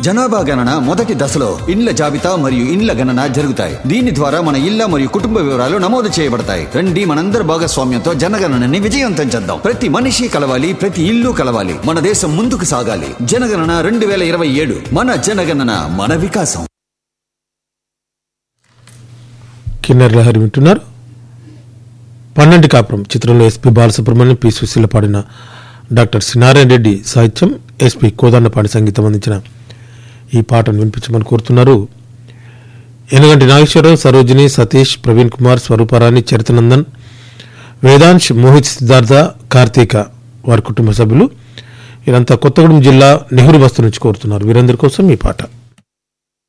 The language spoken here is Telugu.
జనాభా గణన మొదటి దశలో ఇండ్ల జాబితా మరియు ఇండ్ల గణన జరుగుతాయి దీని ద్వారా మన ఇళ్ల మరియు కుటుంబ వివరాలు నమోదు చేయబడతాయి రండి మనందరి భాగస్వామ్యంతో జనగణనని విజయవంతం చేద్దాం ప్రతి మనిషి కలవాలి ప్రతి ఇల్లు కలవాలి మన దేశం ముందుకు సాగాలి జనగణన రెండు వేల ఇరవై ఏడు మన జనగణన మన వికాసం కిన్నెర లహరి వింటున్నారు పన్నెండు కాపురం చిత్రంలో ఎస్పి బాలసుబ్రహ్మణ్యం పి సుశీల పాడిన డాక్టర్ సినారాయణ రెడ్డి సాహిత్యం ఎస్పి కోదండపాటి సంగీతం అందించిన ఈ పాటను వినిపించమని కోరుతున్నారు ఎనగంటి నాగేశ్వరరావు సరోజిని సతీష్ ప్రవీణ్ కుమార్ స్వరూపారాణి చరితనందన్ వేదాంశ్ మోహిత్ సిద్ధార్థ కార్తీక వారి కుటుంబ సభ్యులు వీరంతా కొత్తగూడెం జిల్లా నెహ్రూ బస్తు నుంచి కోరుతున్నారు వీరందరి కోసం ఈ పాట